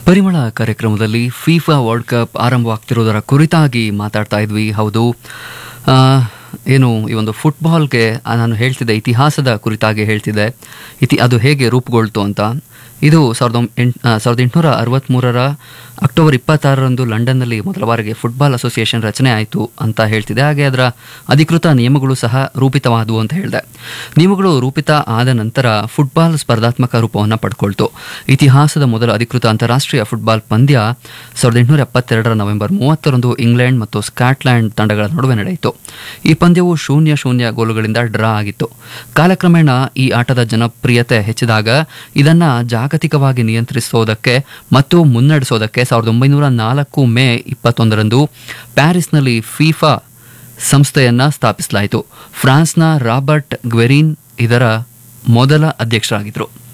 ಪರಿಮಳ ಕಾರ್ಯಕ್ರಮದಲ್ಲಿ FIFA world cup ಆರಂಭವಾಗ್ತಿರೋದರ ಕುರಿತಾಗಿ ಮಾತಾಡ್ತಾ ಇದ್ವಿ ಹೌದು ಆ, ಏನು ಈ ಒಂದು ಫುಟ್ಬಾಲ್ಗೆ ಆ, ನಾನು ಹೇಳ್ತಿದ್ದೆ ಇತಿಹಾಸದ ಕುರಿತಾಗಿ ಹೇಳ್ತಿದ್ದೆ ಇತಿ ಅದು ಹೇಗೆ ರೂಪುಗೊಳ್ತು ಅಂತ ಇದು ಸಾವಿರದ ಒಂಬ- ಎಂಟ್ ಆ, ಸಾವಿರದ ಎಂಟುನೂರ ಅರವತ್ತ್ಮೂರರ ಅಕ್ಟೋಬರ್ ಇಪ್ಪತ್ತಾರರಂದು ಲಂಡನ್ನಲ್ಲಿ ಮೊದಲ ಬಾರಿಗೆ ಫುಟ್ಬಾಲ್ ಅಸೋಸಿಯೇಷನ್ ರಚನೆ ಆಯಿತು ಅಂತ ಹೇಳ್ತಿದೆ ಹಾಗೆ ಅದರ ಅಧಿಕೃತ ನಿಯಮಗಳು ಸಹ ರೂಪಿತವಾದವು ಅಂತ ಹೇಳಿದೆ ನಿಯಮಗಳು ರೂಪಿತ ಆದ ನಂತರ ಫುಟ್ಬಾಲ್ ಸ್ಪರ್ಧಾತ್ಮಕ ರೂಪವನ್ನು ಪಡ್ಕೊಳ್ತು ಇತಿಹಾಸದ ಮೊದಲ ಅಧಿಕೃತ ಅಂತಾರಾಷ್ಟ್ರೀಯ ಫುಟ್ಬಾಲ್ ಪಂದ್ಯ ಸಾವಿರದ ಎಂಟುನೂರ ಎಪ್ಪತ್ತೆರಡರ ನವೆಂಬರ್ ಮೂವತ್ತರಂದು ಇಂಗ್ಲೆಂಡ್ ಮತ್ತು ಸ್ಕಾಟ್ಲ್ಯಾಂಡ್ ತಂಡಗಳ ನಡುವೆ ನಡೆಯಿತು ಈ ಪಂದ್ಯವು ಶೂನ್ಯ ಶೂನ್ಯ ಗೋಲುಗಳಿಂದ ಡ್ರಾ ಆಗಿತ್ತು ಕಾಲಕ್ರಮೇಣ ಈ ಆಟದ ಜನಪ್ರಿಯತೆ ಹೆಚ್ಚಿದಾಗ ಇದನ್ನ ಜಾಗತಿಕವಾಗಿ ನಿಯಂತ್ರಿಸೋದಕ್ಕೆ ಮತ್ತು ಮುನ್ನಡೆಸೋದಕ್ಕೆ ಸಾವಿರದ ಒಂಬೈನೂರ ನಾಲ್ಕು ಮೇ ಇಪ್ಪತ್ತೊಂದರಂದು ಪ್ಯಾರಿಸ್ನಲ್ಲಿ ಫಿಫಾ ಸಂಸ್ಥೆಯನ್ನ ಸ್ಥಾಪಿಸಲಾಯಿತು ಫ್ರಾನ್ಸ್ನ ರಾಬರ್ಟ್ ಗ್ವೆರಿನ್ ಇದರ ಮೊದಲ ಅಧ್ಯಕ್ಷರಾಗಿದ್ದರು